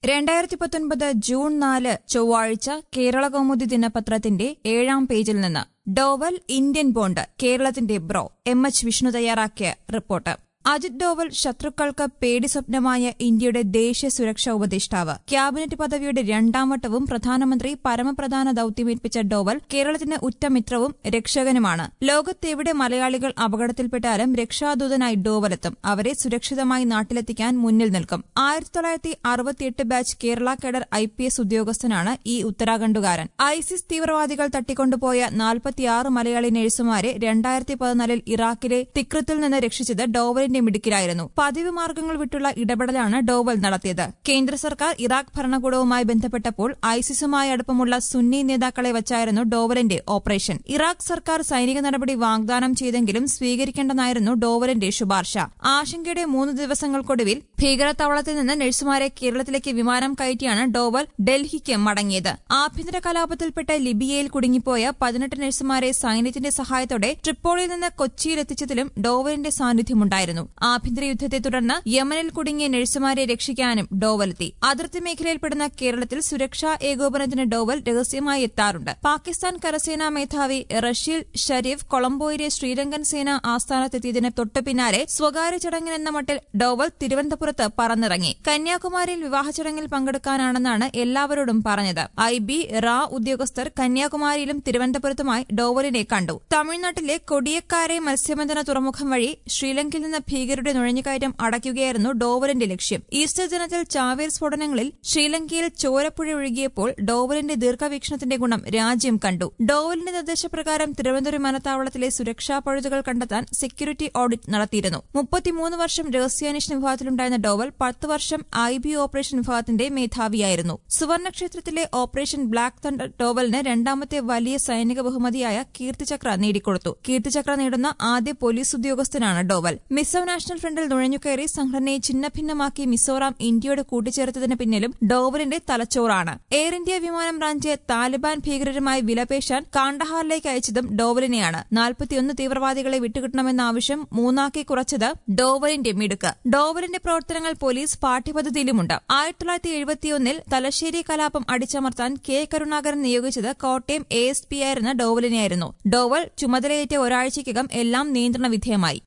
രണ്ടായിരത്തി പത്തൊൻപത് ജൂൺ നാല് ചൊവ്വാഴ്ച കേരള കൗമുദി ദിനപത്രത്തിന്റെ ഏഴാം പേജിൽ നിന്ന് ഡോവൽ ഇന്ത്യൻ ബോണ്ട് കേരളത്തിന്റെ ബ്രോ എം എച്ച് വിഷ്ണു തയ്യാറാക്കിയ റിപ്പോർട്ട് അജിത് ഡോവൽ ശത്രുക്കൾക്ക് പേടി സ്വപ്നമായ ഇന്ത്യയുടെ ദേശീയ സുരക്ഷാ ഉപദേഷ്ടാവ് ക്യാബിനറ്റ് പദവിയുടെ രണ്ടാം വട്ടവും പ്രധാനമന്ത്രി പരമപ്രധാന ദൌത്യമേൽപ്പിച്ച ഡോവൽ കേരളത്തിന് ഉറ്റമിത്രവും രക്ഷകനുമാണ് ലോകത്തെവിടെ മലയാളികൾ അപകടത്തിൽപ്പെട്ടാലും രക്ഷാദൂതനായി ഡോവലെത്തും അവരെ സുരക്ഷിതമായി നാട്ടിലെത്തിക്കാൻ മുന്നിൽ നിൽക്കും ആയിരത്തി തൊള്ളായിരത്തി അറുപത്തിയെട്ട് batch Kerala cadre I P S ഉദ്യോഗസ്ഥനാണ് ഈ ഉത്തരാഖണ്ഡുകാരൻ ഐസിസ് തീവ്രവാദികൾ തട്ടിക്കൊണ്ടുപോയ നാൽപ്പത്തിയാറ് മലയാളി നഴ്സുമാരെ രണ്ടായിരത്തി പതിനാലിൽ ഇറാഖിലെ തിക്രത്തിൽ നിന്ന് രക്ഷിച്ചത് ഡോവലിന്റെ മിടുക്കിലായിരുന്നു പതിവ് മാർഗങ്ങൾ വിട്ടുള്ള ഇടപെടലാണ് ഡോവൽ നടത്തിയത് കേന്ദ്ര സർക്കാർ ഇറാഖ് ഭരണകൂടവുമായി ബന്ധപ്പെട്ടപ്പോൾ ഐസിസുമായി അടുപ്പമുള്ള സുന്നി നേതാക്കളെ വച്ചായിരുന്നു ഡോവലിന്റെ ഓപ്പറേഷൻ ഇറാഖ് സർക്കാർ സൈനിക നടപടി വാഗ്ദാനം ചെയ്തെങ്കിലും സ്വീകരിക്കേണ്ടെന്നായിരുന്നു ഡോവലിന്റെ ശുപാർശ ആശങ്കയുടെ മൂന്ന് ദിവസങ്ങൾക്കൊടുവിൽ ഭീകരത്താവളത്തിൽ നിന്ന് നഴ്സുമാരെ കേരളത്തിലേക്ക് വിമാനം കയറ്റിയാണ് ഡോവൽ ഡൽഹിക്ക് മടങ്ങിയത് ആഭ്യന്തര കലാപത്തിൽപ്പെട്ട് ലിബിയയിൽ കുടുങ്ങിപ്പോയ പതിനെട്ട് നഴ്സുമാരെ സൈന്യത്തിന്റെ സഹായത്തോടെ ട്രിപ്പോളിയിൽ നിന്ന് കൊച്ചിയിലെത്തിച്ചതിലും ഡോവലിന്റെ സാന്നിധ്യമുണ്ടായിരുന്നു ആഭ്യന്തര യുദ്ധത്തെ തുടർന്ന് യമനിൽ കുടുങ്ങിയ നഴ്സുമാരെ രക്ഷിക്കാനും ഡോവലെത്തി അതിർത്തി മേഖലയിൽപ്പെടുന്ന കേരളത്തിൽ സുരക്ഷാ ഏകോപനത്തിന് ഡോവൽ രഹസ്യമായി എത്താറുണ്ട് പാകിസ്ഥാൻ കരസേനാ മേധാവി റഷീൽ ഷരീഫ് കൊളംബോയിലെ ശ്രീലങ്കൻ സേന ആസ്ഥാനത്തെത്തിയതിന് തൊട്ടു പിന്നാലെ സ്വകാര്യ ചടങ്ങിനെന്ന മട്ടിൽ ഡോവൽ തിരുവനന്തപുരത്ത് പറന്നിറങ്ങി കന്യാകുമാരിയിൽ വിവാഹ ചടങ്ങിൽ പങ്കെടുക്കാനാണെന്നാണ് എല്ലാവരോടും പറഞ്ഞത് ഐ ബി റാ ഉദ്യോഗസ്ഥർ കന്യാകുമാരിയിലും തിരുവനന്തപുരത്തുമായി ഡോവലിനെ കണ്ടു തമിഴ്നാട്ടിലെ കൊടിയക്കാരെ മത്സ്യബന്ധന തുറമുഖം വഴി ശ്രീലങ്കയിൽ നിന്ന് ഭീകരരുടെ നുഴഞ്ഞുകയറ്റം അടയ്ക്കുകയായിരുന്നു ഡോവലിന്റെ ലക്ഷ്യം ഈസ്റ്റർ ദിനത്തിൽ ചാവേർ സ്ഫോടനങ്ങളിൽ ശ്രീലങ്കയിൽ ചോരപ്പുഴ ഒഴുകിയപ്പോൾ ഡോവലിന്റെ ദീർഘവീക്ഷണത്തിന്റെ ഗുണം രാജ്യം കണ്ടു ഡോവലിന്റെ നിർദ്ദേശപ്രകാരം തിരുവനന്തപുരം വിമാനത്താവളത്തിലെ സുരക്ഷാ പഴുതുകൾ കണ്ടെത്താൻ സെക്യൂരിറ്റി ഓഡിറ്റ് നടത്തിയിരുന്നു മുപ്പത്തിമൂന്ന് വർഷം രഹസ്യാന്വേഷണ വിഭാഗത്തിലുണ്ടായിരുന്ന ഡോവൽ പത്ത് വർഷം ഐ ബി ഓപ്പറേഷൻ വിഭാഗത്തിന്റെ മേധാവിയായിരുന്നു സുവർണക്ഷേത്രത്തിലെ ഓപ്പറേഷൻ ബ്ലാക്ക് തണ്ടർ ഡോവലിന് രണ്ടാമത്തെ വലിയ സൈനിക ബഹുമതിയായ കീർത്തിചക്ര നേടിക്കൊടുത്തു കീർത്തിചക്ര നേടുന്ന ആദ്യ പോലീസ് ഉദ്യോഗസ്ഥനാണ് ഡോവൽ മിസോ നാഷണൽ ഫ്രണ്ടിൽ നുഴഞ്ഞുകയറി സംഘടനയെ ഛിന്നഭിന്നമാക്കി മിസോറാം ഇന്ത്യയോട് കൂട്ടിച്ചേർത്തതിന് പിന്നിലും ഡോവലിന്റെ തലച്ചോറാണ് എയർ ഇന്ത്യ വിമാനം റാഞ്ച് താലിബാൻ ഭീകരരുമായി വിലപേശാൻ കാണ്ടഹാറിലേക്ക് അയച്ചതും ഡോവലിനെയാണ് നാൽപ്പത്തിയൊന്ന് തീവ്രവാദികളെ വിട്ടുകിട്ടണമെന്ന ആവശ്യം മൂന്നാക്കി കുറച്ചത് ഡോവലിന്റെ മിടുക്ക് ഡോവലിന്റെ പ്രവർത്തനങ്ങൾ പോലീസ് പാഠ്യപദ്ധതിയിലുമുണ്ട് ആയിരത്തി തൊള്ളായിരത്തി എഴുപത്തിയൊന്നിൽ തലശ്ശേരി കലാപം അടിച്ചമർത്താൻ കെ കരുണാകരൻ നിയോഗിച്ചത് കോട്ടയം എ എസ് പി ആയിരുന്ന ഡോവലിനെയായിരുന്നു ഡോവൽ ചുമതലയേറ്റ ഒരാഴ്ചയ്ക്കകം എല്ലാം നിയന്ത്രണ വിധേയമായി